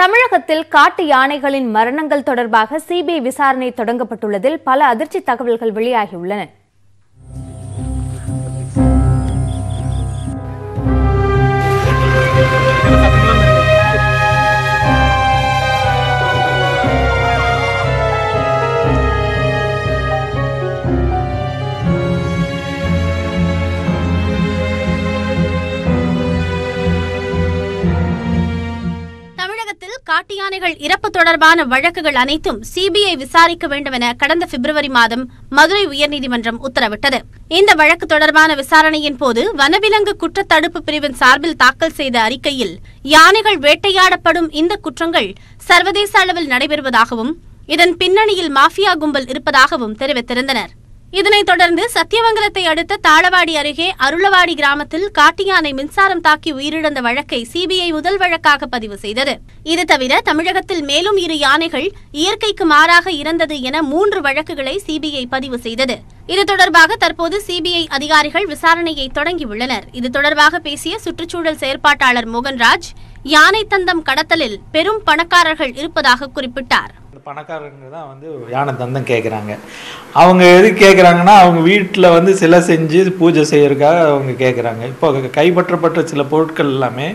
தமிழகத்தில் காட்டு யானைகளின் மரணங்கள் தொடர்பாக சிபிஐ விசாரணை தொடங்கப்பட்டுள்ளதில் பல அதிர்ச்சி தகவல்கள் வெளியாகியுள்ளன தமிழகத்தில் காட்டு யானைகள் இறப்பு தொடர்பான வழக்குகள் அனைத்தும் சிபிஐ விசாரிக்க வேண்டும் என கடந்த பிப்ரவரி மாதம் மதுரை உயர்நீதிமன்றம் உத்தரவிட்டது இந்த வழக்கு தொடர்பான விசாரணையின் போது வனவிலங்கு குற்றத் தடுப்பு பிரிவின் சார்பில் தாக்கல் செய்த அறிக்கையில் யானைகள் வேட்டையாடப்படும் இந்த குற்றங்கள் சர்வதேச அளவில் நடைபெறுவதாகவும் இதன் பின்னணியில் மாஃபியா கும்பல் இருப்பதாகவும் தெரிவித்திருந்தனர் இதனைத் தொடர்ந்து சத்தியமங்கலத்தை அடுத்த தாளவாடி அருகே அருளவாடி கிராமத்தில் காட்டு யானை மின்சாரம் தாக்கி உயிரிழந்த வழக்கை சிபிஐ முதல் வழக்காக பதிவு செய்தது இது தவிர தமிழகத்தில் மேலும் இரு யானைகள் இயற்கைக்கு மாறாக இறந்தது என மூன்று வழக்குகளை சிபிஐ பதிவு செய்தது இது தொடர்பாக தற்போது சிபிஐ அதிகாரிகள் விசாரணையை தொடங்கியுள்ளனர் இது தொடர்பாக பேசிய சுற்றுச்சூழல் செயற்பாட்டாளர் மோகன்ராஜ் யானை தந்தம் கடத்தலில் பெரும் பணக்காரர்கள் இருப்பதாக குறிப்பிட்டார் இந்த பணக்காரங்க தான் வந்து யானை தந்தம் கேட்குறாங்க அவங்க எது கேட்குறாங்கன்னா அவங்க வீட்டில் வந்து சிலை செஞ்சு பூஜை செய்யறதுக்காக அவங்க கேட்குறாங்க இப்போ கைப்பற்றப்பட்ட சில பொருட்கள் எல்லாமே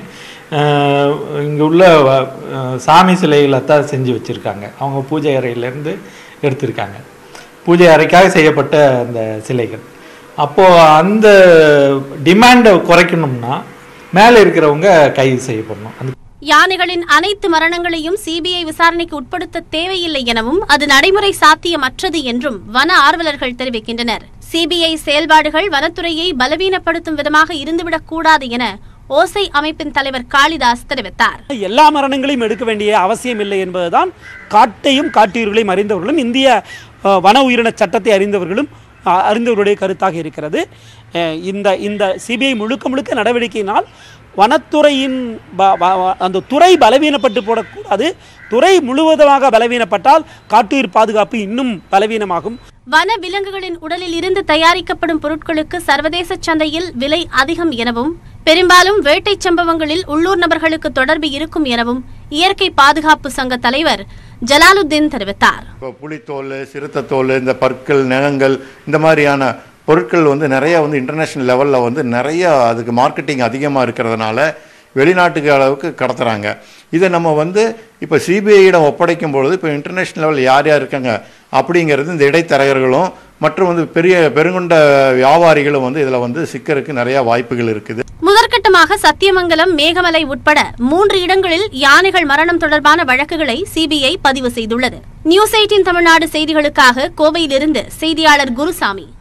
இங்கே உள்ள அஹ், சாமி சிலைகளை தான் செஞ்சு வச்சுருக்காங்க அவங்க பூஜை அறையிலேருந்து எடுத்திருக்காங்க பூஜை அறைக்காக செய்யப்பட்ட அந்த சிலைகள் அப்போது அந்த டிமாண்டை குறைக்கணும்னா மேலே இருக்கிறவங்க கைது செய்யப்படணும் அந்த யானைகளின் அனைத்து மரணங்களையும் சிபிஐ விசாரணைக்கு உட்படுத்த தேவையில்லை எனவும் அது நடைமுறை சாத்தியமற்றது என்றும் வன ஆர்வலர்கள் தெரிவிக்கின்றனர் சிபிஐ செயல்பாடுகள் வனத்துறையை பலவீனப்படுத்தும் விதமாக இருந்துவிடக் கூடாது என ஓசை அமைப்பின் தலைவர் காளிதாஸ் தெரிவித்தார் எல்லா மரணங்களையும் எடுக்க வேண்டிய அவசியம் இல்லை என்பதுதான் காட்டையும் காட்டுயிர்களையும் அறிந்தவர்களும் இந்திய அஹ், வன உயிரின சட்டத்தை அறிந்தவர்களும் அஹ், அறிந்தவர்களுடைய கருத்தாக இருக்கிறது அஹ், இந்த இந்த சிபிஐ முழுக்க முழுக்க நடவடிக்கையினால் வனத்துறையின் ப- ப- ப- அந்த துறை பலவீனப்பட்டு போடக்கூடாது துறை முழுவதுமாக பலவீனப்பட்டால் காட்டுயிர் பாதுகாப்பு இன்னும் பலவீனமாகும் வன விலங்குகளின் உடலில் இருந்து தயாரிக்கப்படும் பொருட்களுக்கு சர்வதேச சந்தையில் விலை அதிகம் எனவும் பெரும்பாலும் வேட்டை சம்பவங்களில் உள்ளூர் நபர்களுக்கு தொடர்பு இருக்கும் எனவும் இயற்கை பாதுகாப்பு சங்க தலைவர் ஜலாலுத்தீன் தெரிவித்தார் இப்போ புலித்தோல் சிறுத்தைத்தோல் இந்த பற்கள் நகங்கள் இந்த மாதிரியான பொருட்கள் வந்து நிறைய வந்து இன்டர்நேஷ்னல் லெவலில் வந்து நிறைய அதுக்கு மார்க்கெட்டிங் அதிகமாக இருக்கிறதுனால வெளிநாட்டுக்கு அளவுக்கு கடத்துறாங்க இதை நம்ம வந்து இப்போ சிபிஐயிடம் ஒப்படைக்கும் பொழுது இப்போ இன்டர்நேஷ்னல் லெவல் யார் யார் இருக்காங்க அப்படிங்கிறது இந்த இடைத்தரகர்களும் மற்றும் வந்து பெரிய பெருங்கொண்ட வியாபாரிகளும் வந்து இதில் வந்து சிக்கருக்கு நிறைய வாய்ப்புகள் இருக்குது முதற்கட்டமாக சத்தியமங்கலம் மேகமலை உட்பட மூன்று இடங்களில் யானைகள் மரணம் தொடர்பான வழக்குகளை சிபிஐ பதிவு செய்துள்ளது நியூஸ் எயிட்டின் தமிழ்நாடு செய்திகளுக்காக கோவையிலிருந்து செய்தியாளர் குருசாமி